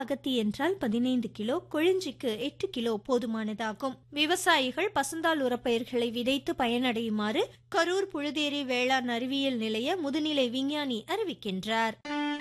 அகத்தி என்றால் பதினைந்து கிலோ கொழிஞ்சிக்கு எட்டு கிலோ போதுமானதாகும் விவசாயிகள் பசுந்தாள் உரப்பயிர்களை விதைத்து பயனடையுமாறு கரூர் புழுதேரி வேளாண் அறிவியல் நிலைய முதுநிலை விஞ்ஞானி அறிவிக்கின்றார்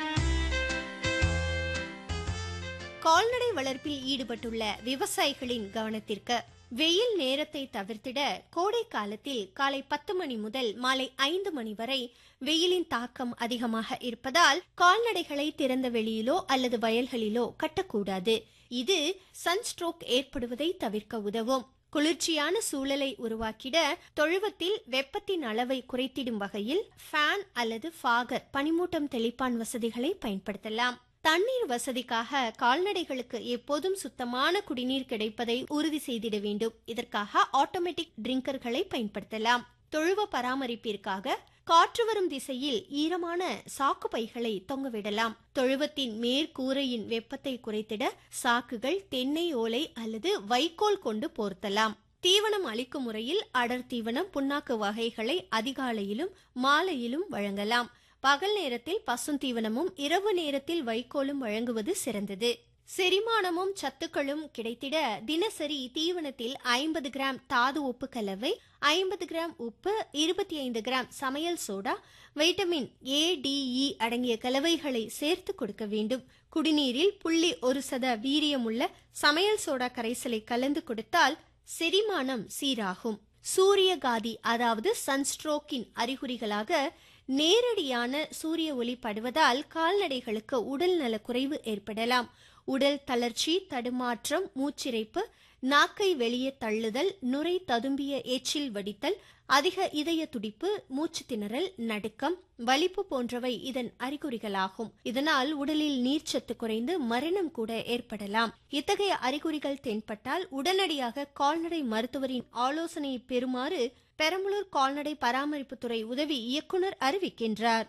கால்நடை வளர்ப்பில் ஈடுபட்டுள்ள விவசாயிகளின் கவனத்திற்கு வெயில் நேரத்தை தவிர்த்திட கோடை காலத்தில் காலை பத்து மணி முதல் மாலை ஐந்து மணி வரை வெயிலின் தாக்கம் அதிகமாக இருப்பதால் கால்நடைகளை திறந்த வெளியிலோ அல்லது வயல்களிலோ கட்டக்கூடாது இது சன்ஸ்ட்ரோக் ஏற்படுவதை தவிர்க்க உதவும் குளிர்ச்சியான சூழலை உருவாக்கிட தொழுவத்தில் வெப்பத்தின் அளவை குறைத்திடும் வகையில் ஃபேன் அல்லது ஃபாகர் பனிமூட்டம் தெளிப்பான் வசதிகளை பயன்படுத்தலாம் தண்ணீர் வசதிக்காக கால்நடைகளுக்கு எப்போதும் சுத்தமான குடிநீர் கிடைப்பதை உறுதி செய்திட வேண்டும் இதற்காக ஆட்டோமேட்டிக் ட்ரிங்கர்களை பயன்படுத்தலாம் தொழுவ பராமரிப்பிற்காக காற்று வரும் திசையில் ஈரமான சாக்கு பைகளை தொங்கவிடலாம் தொழுவத்தின் மேற்கூரையின் வெப்பத்தை குறைத்திட சாக்குகள் தென்னை ஓலை அல்லது வைக்கோல் கொண்டு போர்த்தலாம் தீவனம் அளிக்கும் முறையில் அடர் தீவனம் புண்ணாக்கு வகைகளை அதிகாலையிலும் மாலையிலும் வழங்கலாம் பகல் நேரத்தில் பசுந்தீவனமும் இரவு நேரத்தில் வைக்கோலும் வழங்குவது சிறந்தது செரிமானமும் சத்துக்களும் கிடைத்திட தினசரி தீவனத்தில் ஐம்பது கிராம் தாது உப்பு கலவை ஐம்பது கிராம் உப்பு இருபத்தி ஐந்து கிராம் சமையல் சோடா வைட்டமின் ஏ டிஇ அடங்கிய கலவைகளை சேர்த்து கொடுக்க வேண்டும் குடிநீரில் புள்ளி ஒரு சத வீரியமுள்ள சமையல் சோடா கரைசலை கலந்து கொடுத்தால் செரிமானம் சீராகும் சூரியகாதி அதாவது சன்ஸ்ட்ரோக்கின் அறிகுறிகளாக நேரடியான சூரிய ஒளி படுவதால் கால்நடைகளுக்கு உடல் நலக்குறைவு ஏற்படலாம் உடல் தளர்ச்சி தடுமாற்றம் மூச்சிறைப்பு நாக்கை வெளியே தள்ளுதல் நுரை ததும்பிய எச்சில் வடித்தல் அதிக இதய துடிப்பு மூச்சு திணறல் நடுக்கம் வலிப்பு போன்றவை இதன் அறிகுறிகளாகும் இதனால் உடலில் நீர்ச்சத்து குறைந்து மரணம் கூட ஏற்படலாம் இத்தகைய அறிகுறிகள் தென்பட்டால் உடனடியாக கால்நடை மருத்துவரின் ஆலோசனையை பெறுமாறு பெரம்பலூர் கால்நடை பராமரிப்புத்துறை உதவி இயக்குனர் அறிவிக்கின்றார்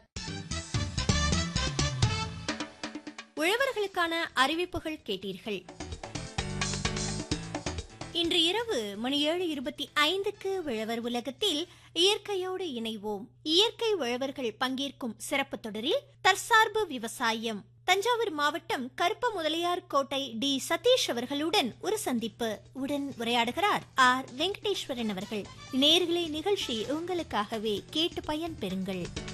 உழவர்களுக்கான அறிவிப்புகள் கேட்டீர்கள் இன்று இரவு மணி ஏழு இருபத்தி ஐந்துக்கு உழவர் உலகத்தில் இயற்கையோடு இணைவோம் இயற்கை உழவர்கள் பங்கேற்கும் சிறப்பு தொடரில் தற்சார்பு விவசாயம் தஞ்சாவூர் மாவட்டம் கருப்ப முதலியார் கோட்டை டி சதீஷ் அவர்களுடன் ஒரு சந்திப்பு உடன் உரையாடுகிறார் ஆர் வெங்கடேஸ்வரன் அவர்கள் நேர்களை நிகழ்ச்சி உங்களுக்காகவே கேட்டு பயன் பெறுங்கள்